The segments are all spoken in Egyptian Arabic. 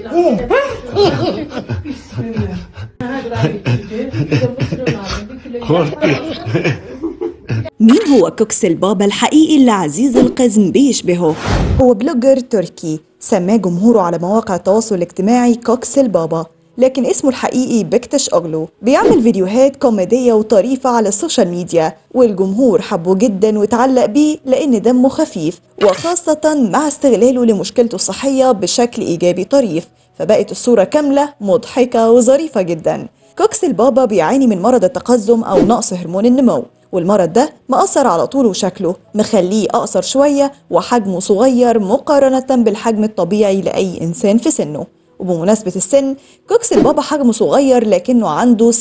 مين هو كوكس البابا الحقيقي اللي عزيز القزم بيشبهه؟ هو بلوجر تركي سماه جمهوره على مواقع التواصل الاجتماعي كوكس البابا لكن اسمه الحقيقي بكتش أغلو بيعمل فيديوهات كوميدية وطريفة على السوشيال ميديا والجمهور حبه جدا وتعلق بيه لأن دمه خفيف وخاصة مع استغلاله لمشكلته الصحية بشكل إيجابي طريف فبقت الصورة كاملة مضحكة وظريفة جدا كوكس البابا بيعاني من مرض التقزم أو نقص هرمون النمو والمرض ده مأثر على طوله وشكله مخليه أقصر شوية وحجمه صغير مقارنة بالحجم الطبيعي لأي إنسان في سنه وبمناسبة السن كوكس البابا حجمه صغير لكنه عنده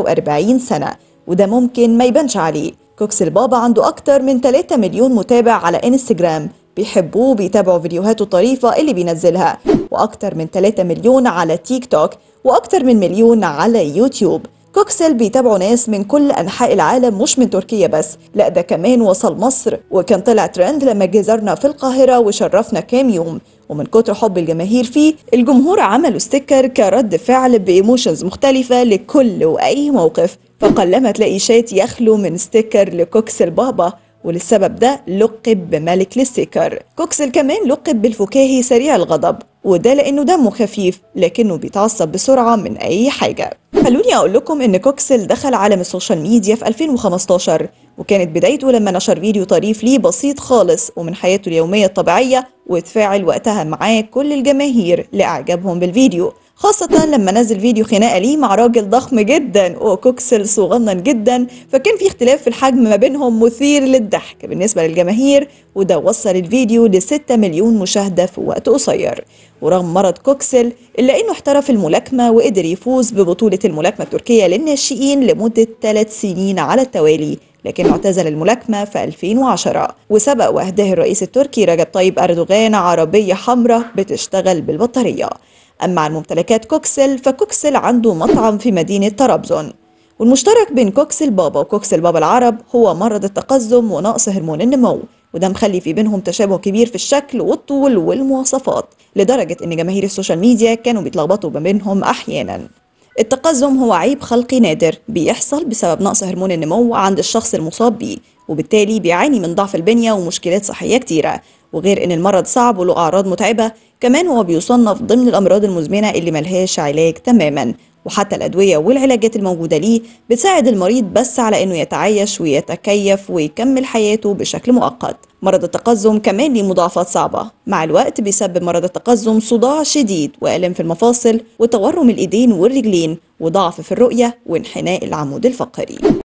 46 سنة وده ممكن ما يبانش عليه كوكس البابا عنده أكتر من 3 مليون متابع على إنستجرام بيحبوه وبيتابعوا فيديوهاته الطريفة اللي بينزلها وأكتر من 3 مليون على تيك توك وأكتر من مليون على يوتيوب كوكسل بيتابعوا ناس من كل أنحاء العالم مش من تركيا بس لا ده كمان وصل مصر وكان طلع ترند لما جه زارنا في القاهرة وشرفنا كام يوم ومن كتر حب الجماهير فيه الجمهور عملوا ستيكر كرد فعل بإيموشنز مختلفة لكل وأي موقف فقلما تلاقي شات يخلو من ستيكر لكوكسل بابا وللسبب ده لقب بملك للستيكر كوكسل كمان لقب بالفكاهي سريع الغضب وده لانه دمه خفيف لكنه بيتعصب بسرعه من اي حاجه خلوني اقول لكم ان كوكسل دخل عالم السوشيال ميديا في 2015 وكانت بدايته لما نشر فيديو طريف ليه بسيط خالص ومن حياته اليوميه الطبيعيه وتفاعل وقتها معاه كل الجماهير لاعجابهم بالفيديو خاصة لما نزل فيديو خناقة ليه مع راجل ضخم جدا وكوكسل صغنن جدا فكان في اختلاف في الحجم ما بينهم مثير للضحك بالنسبة للجماهير وده وصل الفيديو ل 6 مليون مشاهدة في وقت قصير ورغم مرض كوكسل إلا إنه احترف الملاكمة وقدر يفوز ببطولة الملاكمة التركية للناشئين لمدة 3 سنين على التوالي لكنه اعتزل الملاكمة في 2010 وسبق وأهداه الرئيس التركي رجب طيب أردوغان عربية حمراء بتشتغل بالبطارية أما عن ممتلكات كوكسل فكوكسل عنده مطعم في مدينة طرابزون والمشترك بين كوكسل بابا وكوكسل بابا العرب هو مرض التقزم ونقص هرمون النمو وده مخلي في بينهم تشابه كبير في الشكل والطول والمواصفات لدرجة إن جماهير السوشيال ميديا كانوا بيتلخبطوا ما بينهم أحيانا التقزم هو عيب خلقي نادر بيحصل بسبب نقص هرمون النمو عند الشخص المصاب بيه وبالتالي بيعاني من ضعف البنية ومشكلات صحية كتيرة وغير ان المرض صعب وله اعراض متعبه كمان هو بيصنف ضمن الامراض المزمنه اللي ملهاش علاج تماما وحتى الادويه والعلاجات الموجوده ليه بتساعد المريض بس على انه يتعايش ويتكيف ويكمل حياته بشكل مؤقت مرض التقزم كمان ليه مضاعفات صعبه مع الوقت بيسبب مرض التقزم صداع شديد والام في المفاصل وتورم الايدين والرجلين وضعف في الرؤيه وانحناء العمود الفقري